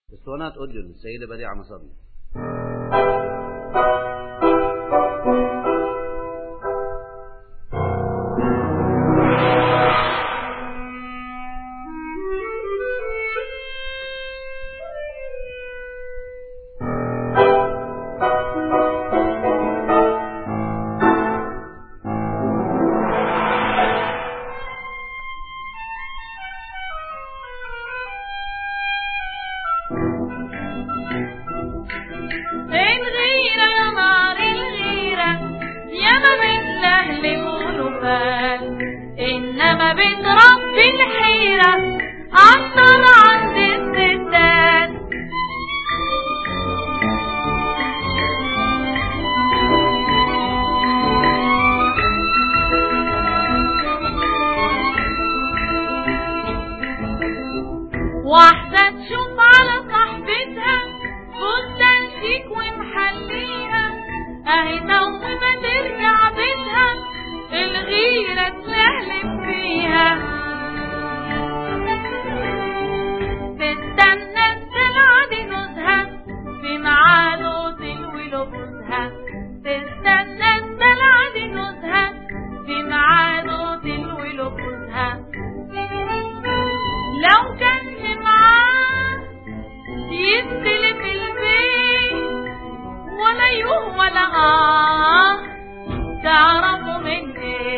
اسطوانات أذن السيدة بديعة مصابي الغيرة يا نار الغيرة يا ما بتلهلب ونفال إنما بتربي الحيرة أكتر عند الستات واحدة تشوف على صاحبتها فستان شيك ومحليها اهي تو ما ترجع بيتها الغيرة تلهلب فيها تستنى الدلع دي جوزها في ميعاده تلوي له جوزها تستنى الدلع دي جوزها في ميعاده تلوي له جوزها لو كان معاه يستلف البيت ولا يوم ولا آه تعرفوا من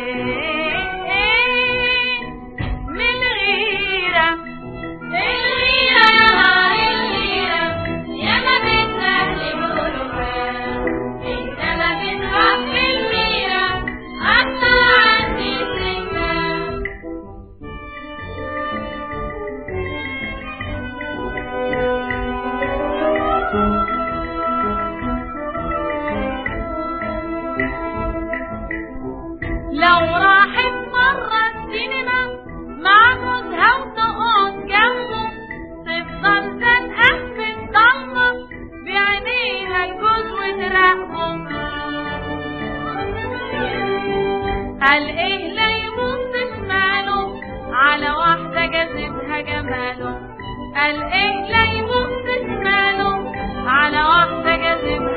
ايه من غيرة الغيرة يا نار الغيرة يا ما بتسهل الغربة انما بتربي الغيرة أكتر عندي سنة لو راحت مرة السينما مع جوزها وتقعد جنبه تفضل زنقة في الضلمة بعينيها الجوز وتراقبه قال ايه لا يبص شماله على واحدة جذبها جماله قال ايه لا يبص شماله على واحدة جذبها